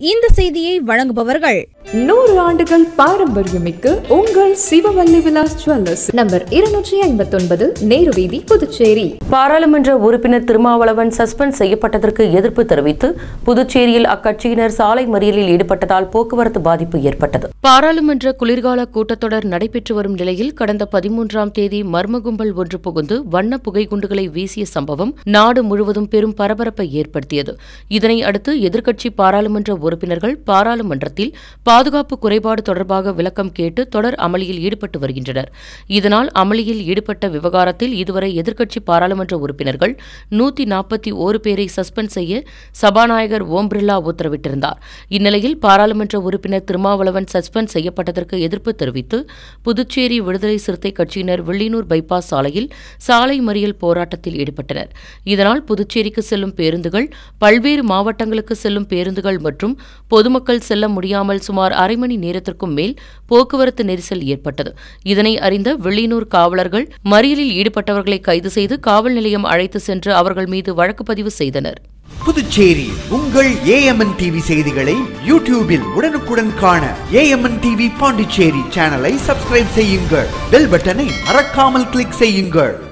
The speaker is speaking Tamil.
இந்த செய்தியை வழங்குபவர்கள் நூறு ஆண்டுகள் பாரம்பரியமிக்க உங்கள் சிவவல்லி விலாஸ் ஜுவல்லர்ஸ் நம்பர் இருநூற்றி ஐம்பத்தொன்பது நேரு வீதி புதுச்சேரி பாராளுமன்ற உறுப்பினர் திருமாவளவன் சஸ்பெண்ட் செய்யப்பட்டதற்கு எதிர்ப்பு தெரிவித்து புதுச்சேரியில் அக்கட்சியினர் சாலை மறியலில் ஈடுபட்டதால் போக்குவரத்து பாதிப்பு ஏற்பட்டது பாராளுமன்ற குளிர்கால கூட்டத்தொடர் நடைபெற்று வரும் நிலையில் கடந்த பதிமூன்றாம் தேதி மர்ம கும்பல் ஒன்று புகுந்து வண்ண புகைக்குண்டுகளை வீசிய சம்பவம் நாடு முழுவதும் பெரும் பரபரப்பை ஏற்படுத்தியது இதனை அடுத்து எதிர்க்கட்சி பாராளுமன்ற உறுப்பினர்கள் பாராளுமன்றத்தில் பாதுகாப்பு குறைபாடு தொடர்பாக விளக்கம் கேட்டு தொடர் அமளியில் ஈடுபட்டு வருகின்றனர் இதனால் அமளியில் ஈடுபட்ட விவகாரத்தில் இதுவரை எதிர்க்கட்சி பாராளுமன்ற உறுப்பினர்கள் நூத்தி நாற்பத்தி ஓரு பேரை சஸ்பெண்ட் செய்ய சபாநாயகர் ஓம் பிர்லா உத்தரவிட்டிருந்தார் இந்நிலையில் பாராளுமன்ற உறுப்பினர் திருமாவளவன் சஸ்பெண்ட் செய்யப்பட்டதற்கு எதிர்ப்பு தெரிவித்து புதுச்சேரி விடுதலை சிறுத்தை கட்சியினர் வில்லியனூர் பைபாஸ் சாலையில் சாலை மறியல் போராட்டத்தில் ஈடுபட்டனர் இதனால் புதுச்சேரிக்கு செல்லும் பேருந்துகள் பல்வேறு மாவட்டங்களுக்கு செல்லும் பேருந்துகள் மற்றும் பொதுமக்கள் செல்ல முடியாமல் சுமார் அரை மணி நேரத்திற்கும் மேல் போக்குவரத்து நெரிசல் ஏற்பட்டது இதனை அறிந்த வில்லியனூர் காவலர்கள் மறியலில் ஈடுபட்டவர்களை கைது செய்து காவல் நிலையம் அழைத்து சென்று அவர்கள் மீது வழக்கு பதிவு செய்தனர் புதுச்சேரி உங்கள் ஏஎம்என் டிவி செய்திகளை யூடியூபில் உடனுக்குடன் காண ஏஎம்என் டிவி பாண்டிச்சேரி சேனலை சப்ஸ்கிரைப் செய்யுங்கள் பெல் பட்டனை மறக்காமல் கிளிக் செய்யுங்கள்